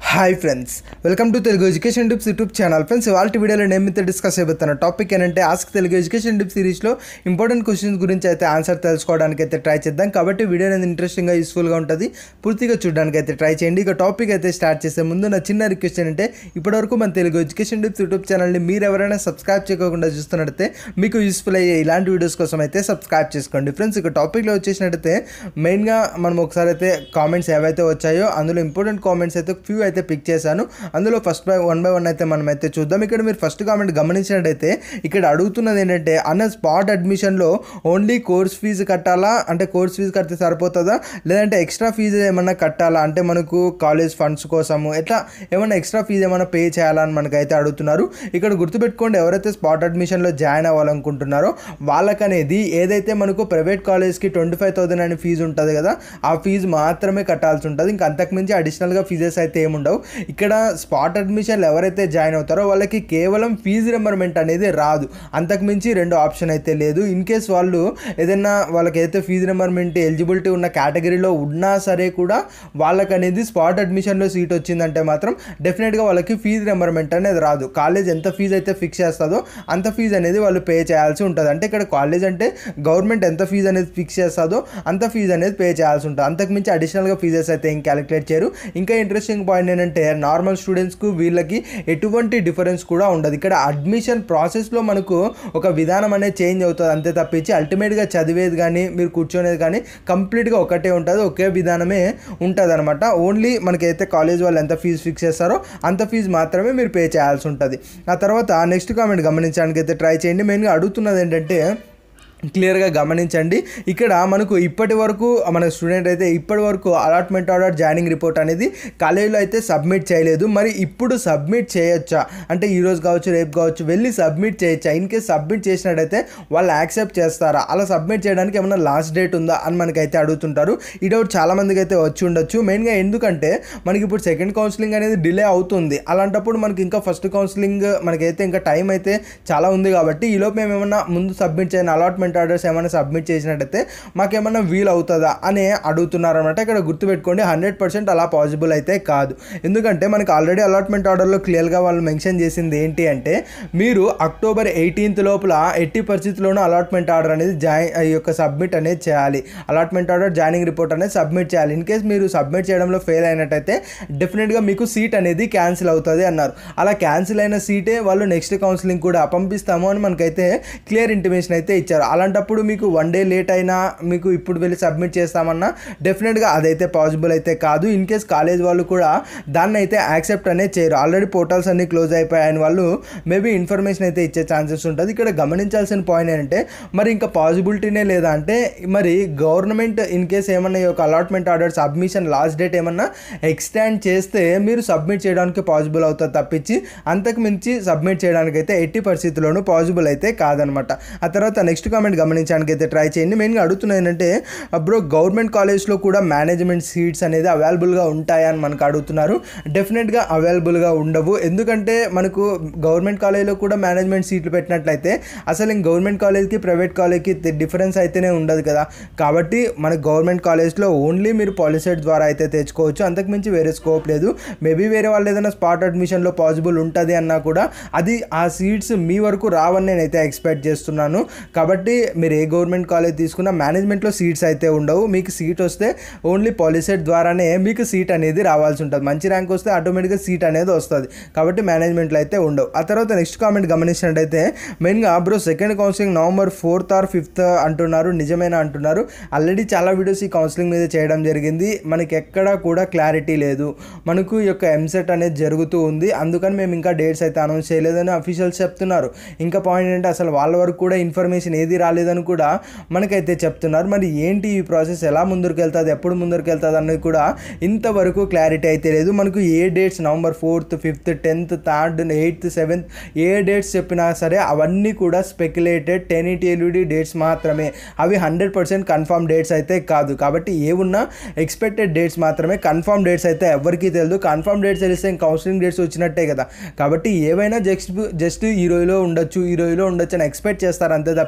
hi friends welcome to Telugu education tips YouTube channel friends ఇవాళ వీడియోలో నేను మీతో డిస్కస్ చేయబోతున్న టాపిక్ ఏంటంటే ఆస్క్ తెలుగు ఎడ్యుకేషన్ టిప్స్ సిరీస్లో ఇంపార్టెంట్ క్వశ్చన్స్ గురించి అయితే ఆన్సర్ తెలుసుకోవడానికి అయితే ట్రై చేద్దాం కాబట్టి వీడియో అనేది ఇంట్రెస్టింగ్గా యూస్ఫుల్గా ఉంటుంది పూర్తిగా చూడడానికి అయితే ట్రై చేయండి ఇక టాపిక్ అయితే స్టార్ట్ చేసే ముందు నా చిన్న రిక్వెస్ట్ ఏంటంటే ఇప్పటివరకు మన తెలుగు ఎడ్యుకేషన్ టిప్స్ యూట్యూబ్ ఛానల్ని మీరు ఎవరైనా సబ్స్క్రైబ్ చేయకుండా చూస్తున్నట్టయితే మీకు యూస్ఫుల్ అయ్యే ఇలాంటి వీడియోస్ కోసం అయితే సబ్స్క్రైబ్ చేసుకోండి ఫ్రెండ్స్ ఇక టాపిక్లో వచ్చేసినట్టయితే మెయిన్గా మనం ఒకసారి అయితే కామెంట్స్ ఏవైతే వచ్చాయో అందులో ఇంపార్టెంట్ కామెంట్స్ అయితే ఫ్యూ అయితే పిక్ చేశాను అందులో first by one by one అయితే మనం అయితే చూద్దాం ఇక్కడ మీరు ఫస్ట్ కామెంట్ గమనించినట్టయితే ఇక్కడ అడుగుతున్నది ఏంటంటే అన్న స్పాట్ అడ్మిషన్లో ఓన్లీ కోర్స్ ఫీజు కట్టాలా అంటే కోర్స్ ఫీజు కడితే సరిపోతుందా లేదంటే ఎక్స్ట్రా ఫీజు ఏమన్నా కట్టాలా అంటే మనకు కాలేజ్ ఫండ్స్ కోసము ఎట్లా ఏమన్నా ఎక్స్ట్రా ఫీజు ఏమైనా పే చేయాలా అని మనకైతే అడుగుతున్నారు ఇక్కడ గుర్తుపెట్టుకోండి ఎవరైతే స్పాట్ అడ్మిషన్లో జాయిన్ అవ్వాలనుకుంటున్నారో వాళ్ళకనేది ఏదైతే మనకు ప్రైవేట్ కాలేజ్కి ట్వంటీ ఫైవ్ థౌసండ్ అనే ఫీజు ఉంటుంది కదా ఆ ఫీజు మాత్రమే కట్టాల్సి ఉంటుంది ఇంకా అంతకుమించి అడిషనల్గా ఫీజెస్ అయితే ఏముండవు ఇక్కడ స్పాట్ అడ్మిషన్లు ఎవరైతే జాయిన్ అవుతారో వాళ్ళకి కేవలం ఫీజు రింబర్మెంట్ అనేది రాదు అంతకుమించి రెండు ఆప్షన్ అయితే లేదు ఇన్ కేస్ వాళ్ళు ఏదైనా వాళ్ళకి అయితే ఫీజు రింబర్మెంట్ ఎలిజిబిలిటీ ఉన్న కేటగిరీలో ఉన్నా సరే కూడా వాళ్ళకి అనేది స్పాట్ అడ్మిషన్లో సీట్ వచ్చిందంటే మాత్రం డెఫినెట్గా వాళ్ళకి ఫీజు రింబర్మెంట్ అనేది రాదు కాలేజ్ ఎంత ఫీజు అయితే ఫిక్స్ చేస్తుందో అంత ఫీజు అనేది వాళ్ళు పే చేయాల్సి ఉంటుంది అంటే ఇక్కడ కాలేజ్ అంటే గవర్నమెంట్ ఎంత ఫీజు అనేది ఫిక్స్ చేస్తుందో అంత ఫీజు అనేది పే చేయాల్సి ఉంటుంది అంతకుమించి అడిషనల్గా ఫీజెస్ అయితే ఏం క్యాలిక్యులేట్ చేయరు ఇంకా ఇంట్రెస్టింగ్ పాయింట్ ఏంటంటే నార్మల్ స్టూడెంట్స్కు వీళ్ళకి ఎటువంటి డిఫరెన్స్ కూడా ఉండదు ఇక్కడ అడ్మిషన్ ప్రాసెస్లో మనకు ఒక విధానం అనేది చేంజ్ అవుతుంది అంతే తప్పించి అల్టిమేట్గా చదివేది కానీ మీరు కూర్చొనేది కానీ కంప్లీట్గా ఒకటే ఉంటుంది ఒకే విధానమే ఉంటుంది అనమాట ఓన్లీ మనకైతే కాలేజ్ వాళ్ళు ఎంత ఫీజు ఫిక్స్ చేస్తారో అంత ఫీజు మాత్రమే మీరు పే చేయాల్సి ఉంటుంది ఆ తర్వాత నెక్స్ట్ కామెంట్ గమనించడానికి అయితే ట్రై చేయండి మెయిన్గా అడుగుతున్నది ఏంటంటే క్లియర్గా గమనించండి ఇక్కడ మనకు ఇప్పటి వరకు మన స్టూడెంట్ అయితే ఇప్పటి వరకు అలాట్మెంట్ ఆర్డర్ జాయినింగ్ రిపోర్ట్ అనేది కాలేజీలో అయితే సబ్మిట్ చేయలేదు మరి ఇప్పుడు సబ్మిట్ చేయొచ్చా అంటే ఈరోజు కావచ్చు రేపు కావచ్చు వెళ్ళి సబ్మిట్ చేయొచ్చా ఇన్ కేస్ సబ్మిట్ చేసినట్టయితే వాళ్ళు యాక్సెప్ట్ చేస్తారా అలా సబ్మిట్ చేయడానికి ఏమైనా లాస్ట్ డేట్ ఉందా అని మనకైతే అడుగుతుంటారు ఈ డౌట్ చాలామందికి అయితే వచ్చి ఉండొచ్చు మెయిన్గా ఎందుకంటే మనకి ఇప్పుడు సెకండ్ కౌన్సిలింగ్ అనేది డిలే అవుతుంది అలాంటప్పుడు మనకి ఇంకా ఫస్ట్ కౌన్సిలింగ్ మనకైతే ఇంకా టైం అయితే చాలా ఉంది కాబట్టి ఈలోపు మేము ఏమన్నా ముందు సబ్మిట్ చేయని అలాట్మెంట్ అలాట్మెంట్ ఆర్డర్స్ ఏమైనా సబ్మిట్ చేసినట్టయితే మాకేమన్నా వీల్ అవుతుందా అని అడుగుతున్నారు అనమాట ఇక్కడ గుర్తుపెట్టుకోండి హండ్రెడ్ పర్సెంట్ అలా పాసిబుల్ అయితే కాదు ఎందుకంటే మనకి ఆల్రెడీ అలాట్మెంట్ ఆర్డర్లో క్లియర్గా వాళ్ళు మెన్షన్ చేసింది ఏంటి అంటే మీరు అక్టోబర్ ఎయిటీన్త్ లోపల ఎట్టి పరిస్థితుల్లోనూ అలాట్మెంట్ ఆర్డర్ అనేది జాయిన్ ఈ యొక్క సబ్మిట్ అనేది చేయాలి అలాట్మెంట్ ఆర్డర్ జాయినింగ్ రిపోర్ట్ అనేది సబ్మిట్ చేయాలి ఇన్ కేస్ మీరు సబ్మిట్ చేయడంలో ఫెయిల్ అయినట్టయితే డెఫినెట్గా మీకు సీట్ అనేది క్యాన్సిల్ అవుతుంది అన్నారు అలా క్యాన్సిల్ అయిన సీటే వాళ్ళు నెక్స్ట్ కౌన్సిలింగ్ కూడా పంపిస్తాము అని మనకైతే క్లియర్ ఇంటిమేషన్ అయితే ఇచ్చారు అలాంటప్పుడు మీకు వన్ డే లేట్ అయినా మీకు ఇప్పుడు వెళ్ళి సబ్మిట్ చేస్తామన్నా డెఫినెట్గా అదైతే పాసిబుల్ అయితే కాదు ఇన్ కేస్ కాలేజ్ వాళ్ళు కూడా దాన్ని అయితే యాక్సెప్ట్ అనేది చేయరు ఆల్రెడీ పోర్టల్స్ అన్ని క్లోజ్ అయిపోయాయని వాళ్ళు మేబీ ఇన్ఫర్మేషన్ అయితే ఇచ్చే ఛాన్సెస్ ఉంటుంది ఇక్కడ గమనించాల్సిన పాయింట్ ఏంటంటే మరి ఇంకా పాసిబిలిటీనే లేదా అంటే మరి గవర్నమెంట్ ఇన్ కేస్ ఏమన్నా ఈ యొక్క allotment order submission last date ఏమన్నా ఎక్స్టెండ్ చేస్తే మీరు సబ్మిట్ చేయడానికి పాసిబుల్ అవుతుంది తప్పించి అంతకు మించి సబ్మిట్ చేయడానికి అయితే ఎట్టి పరిస్థితుల్లోనూ పాసిబుల్ అయితే కాదనమాట ఆ తర్వాత నెక్స్ట్ కామెంట్ గమనించడానికి అయితే ట్రై చేయండి మెయిన్గా అడుగుతున్నది ఏంటంటే బ్రో గవర్నమెంట్ కాలేజ్లో కూడా మేనేజ్మెంట్ సీట్స్ అనేది అవైలబుల్గా ఉంటాయా అని మనకు అడుగుతున్నారు డెఫినెట్గా అవైలబుల్గా ఉండవు ఎందుకంటే మనకు గవర్నమెంట్ కాలేజ్లో కూడా మేనేజ్మెంట్ సీట్లు పెట్టినట్లయితే అసలు ఇంక గవర్నమెంట్ కాలేజ్కి ప్రైవేట్ కాలేజ్కి డిఫరెన్స్ అయితేనే ఉండదు కదా కాబట్టి మన గవర్నమెంట్ కాలేజ్లో ఓన్లీ మీరు పాలిసెట్ ద్వారా అయితే తెచ్చుకోవచ్చు అంతకుమించి వేరే స్కోప్ లేదు మేబీ వేరే వాళ్ళు ఏదైనా స్పాట్ అడ్మిషన్లో పాసిబుల్ ఉంటుంది అన్నా కూడా అది ఆ సీట్స్ మీ వరకు రావని నేనైతే ఎక్స్పెక్ట్ చేస్తున్నాను కాబట్టి మీరు ఏ గవర్నమెంట్ కాలేజ్ తీసుకున్నా మేనేజ్మెంట్లో సీట్స్ అయితే ఉండవు మీకు సీట్ వస్తే ఓన్లీ పాలిసెట్ ద్వారానే మీకు సీట్ అనేది రావాల్సి ఉంటుంది మంచి ర్యాంక్ వస్తే ఆటోమేటిక్గా సీట్ అనేది వస్తుంది కాబట్టి మేనేజ్మెంట్లో అయితే ఉండవు ఆ తర్వాత నెక్స్ట్ కామెంట్ గమనించినట్టయితే మెయిన్గా bro second counselling November fourth or fifth అంటున్నారు నిజమేనా అంటున్నారు ఆల్రెడీ చాలా వీడియోస్ ఈ కౌన్సిలింగ్ మీద చేయడం జరిగింది మనకి ఎక్కడా కూడా క్లారిటీ లేదు మనకు ఈ యొక్క ఎంసెట్ అనేది జరుగుతూ ఉంది అందుకని మేము ఇంకా డేట్స్ అయితే అనౌన్స్ చేయలేదని అఫీషియల్స్ చెప్తున్నారు ఇంకా పాయింట్ ఏంటంటే అసలు వాళ్ళ వరకు కూడా ఇన్ఫర్మేషన్ ఏది రాలేదని కూడా మనకైతే చెప్తున్నారు మరి ఏంటి ఈ ప్రాసెస్ ఎలా ముందుకు వెళ్తుంది ఎప్పుడు ముందుకు వెళ్తుంది అన్నది కూడా ఇంతవరకు క్లారిటీ అయితే లేదు మనకు ఏ dates November fourth fifth tenth third eighth seventh ఏ డేట్స్ చెప్పినా సరే అవన్నీ కూడా స్పెక్యులేటెడ్ టెన్ ఇటీ ఎల్ఈడి డేట్స్ మాత్రమే అవి హండ్రెడ్ పర్సెంట్ కన్ఫర్మ్ డేట్స్ అయితే కాదు కాబట్టి ఏ ఉన్నా ఎక్స్పెక్టెడ్ డేట్స్ మాత్రమే కన్ఫర్మ్ డేట్స్ అయితే ఎవరికీ తెలియదు కన్ఫర్మ్ డేట్స్ తెలిస్తే కౌన్సిలింగ్ డేట్స్ వచ్చినట్టే కదా కాబట్టి ఏవైనా జస్ట్ జస్ట్ ఈ రోజులో ఉండొచ్చు ఈ రోజులో ఉండొచ్చు అని ఎక్స్పెక్ట్ చేస్తారు అంతే తప్పించి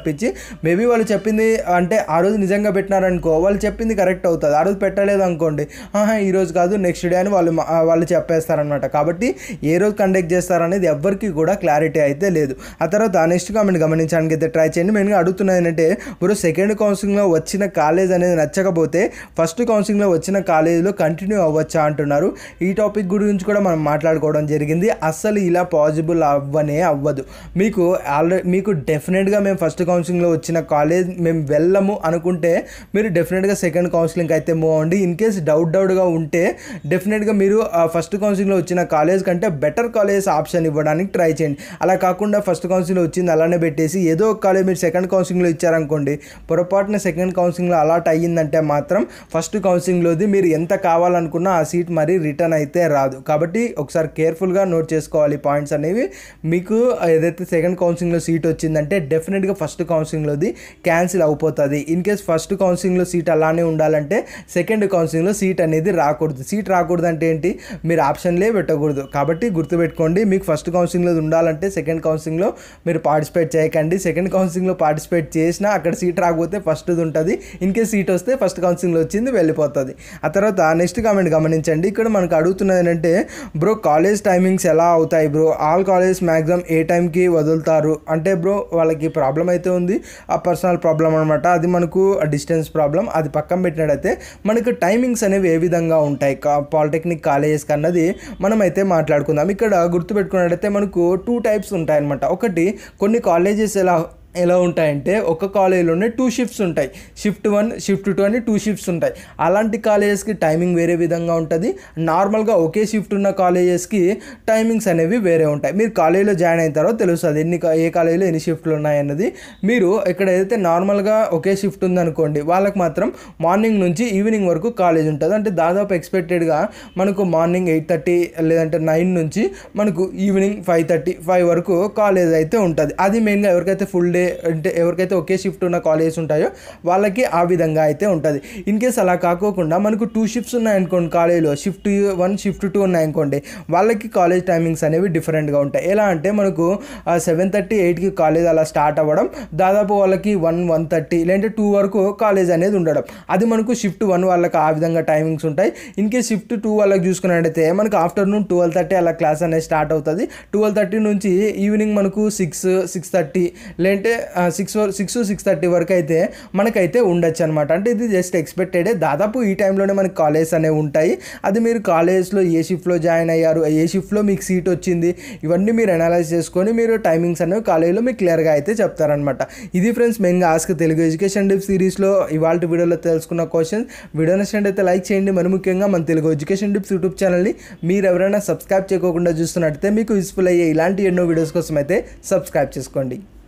మేబీ వాళ్ళు చెప్పింది అంటే ఆ రోజు నిజంగా పెట్టినారనుకో వాళ్ళు చెప్పింది కరెక్ట్ అవుతుంది ఆ రోజు పెట్టలేదు అనుకోండి ఆహా ఈ రోజు కాదు నెక్స్ట్ డే అని వాళ్ళు మా- వాళ్ళు చెప్పేస్తారనమాట కాబట్టి ఏ రోజు కండక్ట్ చేస్తారనేది ఎవ్వరికి కూడా క్లారిటీ అయితే లేదు ఆ తర్వాత నెక్స్ట్ కామెంట్ గమనించడానికి అయితే ట్రై చేయండి మెయిన్గా అడుగుతున్నది ఏంటంటే ఇప్పుడు సెకండ్ కౌన్సిలింగ్లో వచ్చిన కాలేజ్ అనేది నచ్చకపోతే ఫస్ట్ కౌన్సిలింగ్లో వచ్చిన కాలేజీలో కంటిన్యూ అవ్వచ్చా అంటున్నారు ఈ టాపిక్ గురించి కూడా మనం మాట్లాడుకోవడం జరిగింది అస్సలు ఇలా పాసిబుల్ అవ్వనే అవ్వదు మీకు ఆల్రెడీ మీకు డెఫినెట్గా మేము ఫస్ట్ కౌన్సిలింగ్లో వచ్చిన కాలేజ్ మేము వెళ్ళము అనుకుంటే మీరు డెఫినెట్గా సెకండ్ కౌన్సిలింగ్ అయితే మూవ్ అవ్వండి ఇన్ కేస్ డౌట్ డౌట్గా ఉంటే డెఫినెట్గా మీరు ఫస్ట్ కౌన్సిలింగ్లో వచ్చిన కాలేజ్ కంటే బెటర్ కాలేజ్ ఆప్షన్ ఇవ్వడానికి ట్రై చేయండి అలా కాకుండా ఫస్ట్ కౌన్సిలింగ్లో వచ్చింది అలానే పెట్టేసి ఏదో ఒక కాలేజ్ మీరు సెకండ్ కౌన్సిలింగ్లో ఇచ్చారనుకోండి పొరపాటున సెకండ్ కౌన్సిలింగ్లో అలాట్ అయ్యిందంటే మాత్రం ఫస్ట్ కౌన్సిలింగ్లోది మీరు ఎంత కావాలనుకున్నా ఆ సీట్ మరి రిటర్న్ అయితే రాదు కాబట్టి ఒకసారి కేర్ఫుల్గా నోట్ చేసుకోవాలి పాయింట్స్ అనేవి మీకు ఏదైతే సెకండ్ కౌన్సిలింగ్లో సీట్ వచ్చిందంటే డెఫినెట్గా ఫస్ట్ కౌన్సిలింగ్లోది క్యాన్సిల్ అయిపోతుంది ఇన్ కేస్ ఫస్ట్ కౌన్సిలింగ్లో సీట్ అలానే ఉండాలంటే సెకండ్ కౌన్సిలింగ్లో సీట్ అనేది రాకూడదు సీట్ రాకూడదు అంటే ఏంటి మీరు ఆప్షన్లే పెట్టకూడదు కాబట్టి గుర్తుపెట్టుకోండి మీకు ఫస్ట్ కౌన్సిలింగ్లో ఉండాలంటే సెకండ్ కౌన్సిలింగ్లో మీరు పార్టిసిపేట్ చేయకండి సెకండ్ కౌన్సిలింగ్లో పార్టిసిపేట్ చేసినా అక్కడ సీట్ రాకపోతే ఫస్ట్ది ఉంటుంది ఇన్ కేస్ సీట్ వస్తే ఫస్ట్ కౌన్సిలింగ్లో వచ్చింది వెళ్ళిపోతుంది ఆ తర్వాత నెక్స్ట్ కామెంట్ గమనించండి ఇక్కడ మనకు అడుగుతున్నది ఏంటంటే బ్రో కాలేజ్ టైమింగ్స్ ఎలా అవుతాయి బ్రో ఆల్ కాలేజ్ మ్యాక్సిమం ఏ టైంకి వదులుతారు అంటే బ్రో వాళ్ళకి ప్రాబ్లం అయితే ఉంది ఆ పర్సనల్ ప్రాబ్లం అనమాట అది మనకు డిస్టెన్స్ ప్రాబ్లం అది పక్కన పెట్టినట్టయితే మనకు టైమింగ్స్ అనేవి ఏ విధంగా ఉంటాయి కా పాలిటెక్నిక్ కాలేజెస్ కన్నది మనం అయితే మాట్లాడుకుందాం ఇక్కడ గుర్తుపెట్టుకున్నట్టయితే మనకు టూ టైప్స్ ఉంటాయన్నమాట ఒకటి కొన్ని కాలేజెస్ ఎలా ఎలా ఉంటాయంటే ఒక కాలేజీలోనే టూ షిఫ్ట్స్ ఉంటాయి షిఫ్ట్ వన్ షిఫ్ట్ టూ అని టూ షిఫ్ట్స్ ఉంటాయి అలాంటి కాలేజెస్కి టైమింగ్ వేరే విధంగా ఉంటుంది నార్మల్గా ఒకే షిఫ్ట్ ఉన్న కాలేజెస్కి టైమింగ్స్ అనేవి వేరే ఉంటాయి మీరు కాలేజీలో జాయిన్ అయిన తర్వాత తెలుస్తుంది ఎన్ని కా- ఏ కాలేజీలో ఎన్ని షిఫ్ట్లు ఉన్నాయన్నది మీరు ఇక్కడ ఏదైతే నార్మల్గా ఒకే షిఫ్ట్ ఉందనుకోండి వాళ్ళకి మాత్రం మార్నింగ్ నుంచి ఈవినింగ్ వరకు కాలేజ్ ఉంటుంది అంటే దాదాపు ఎక్స్పెక్టెడ్గా మనకు మార్నింగ్ ఎయిట్ థర్టీ లేదంటే నైన్ నుంచి మనకు ఈవినింగ్ ఫైవ్ థర్టీ ఫైవ్ వరకు కాలేజ్ అయితే ఉంటుంది అది మెయిన్గా ఎవరికైతే ఫుల్ డే అంటే ఎవరికైతే ఒకే షిఫ్ట్ ఉన్న కాలేజెస్ ఉంటాయో వాళ్ళకి ఆ విధంగా అయితే ఉంటుంది ఇన్ కేస్ అలా కాకోకుండా మనకు టూ షిఫ్ట్స్ ఉన్నాయనుకోండి కాలేజీలో షిఫ్ట్ వన్ షిఫ్ట్ టూ ఉన్నాయనుకోండి వాళ్ళకి కాలేజ్ టైమింగ్స్ అనేవి డిఫరెంట్గా ఉంటాయి ఎలా అంటే మనకు సెవెన్ థర్టీ ఎయిట్కి కాలేజ్ అలా స్టార్ట్ అవ్వడం దాదాపు వాళ్ళకి వన్ వన్ థర్టీ లేదంటే టూ వరకు కాలేజ్ అనేది ఉండడం అది మనకు షిఫ్ట్ వన్ వాళ్ళకి ఆ విధంగా టైమింగ్స్ ఉంటాయి ఇన్ కేస్ షిఫ్ట్ టూ వాళ్ళకి చూసుకున్నట్టయితే మనకు ఆఫ్టర్నూన్ ట్వెల్వ్ థర్టీ అలా క్లాస్ అనేది స్టార్ట్ అవుతుంది ట్వెల్వ్ థర్టీ నుంచి ఈవినింగ్ మనకు సిక్స్ సిక్స్ థర్టీ లేదంటే సిక్స్ సిక్స్ సిక్స్ థర్టీ వరకు అయితే మనకైతే ఉండొచ్చు అనమాట అంటే ఇది జస్ట్ ఎక్స్పెక్టెడే దాదాపు ఈ టైంలోనే మనకి కాలేజ్ అనేవి ఉంటాయి అది మీరు కాలేజ్లో ఏ షిఫ్ట్లో జాయిన్ అయ్యారు ఏ షిఫ్ట్లో మీకు సీట్ వచ్చింది ఇవన్నీ మీరు అనలైజ్ చేసుకొని మీరు టైమింగ్స్ అనేవి కాలేజీలో మీకు క్లియర్గా అయితే చెప్తారనమాట ఇది ఫ్రెండ్స్ మెయిన్గా ఆస్క్ తెలుగు ఎడ్యుకేషన్ డిప్ సిరీస్లో ఇవాళ వీడియోలో తెలుసుకున్న క్వశ్చన్స్ వీడియో నచ్చినట్టయితే లైక్ చేయండి మరి ముఖ్యంగా మన తెలుగు ఎడ్యుకేషన్ డిప్స్ యూట్యూబ్ ఛానల్ని మీరు ఎవరైనా సబ్స్క్రైబ్ చేయకుండా చూస్తున్నట్టయితే మీకు యూస్ఫుల్ అయ్యే ఇలాంటి ఎన్నో వీడియోస్ కోసం అయితే సబ్స్క్రైబ్ చేసుకోండి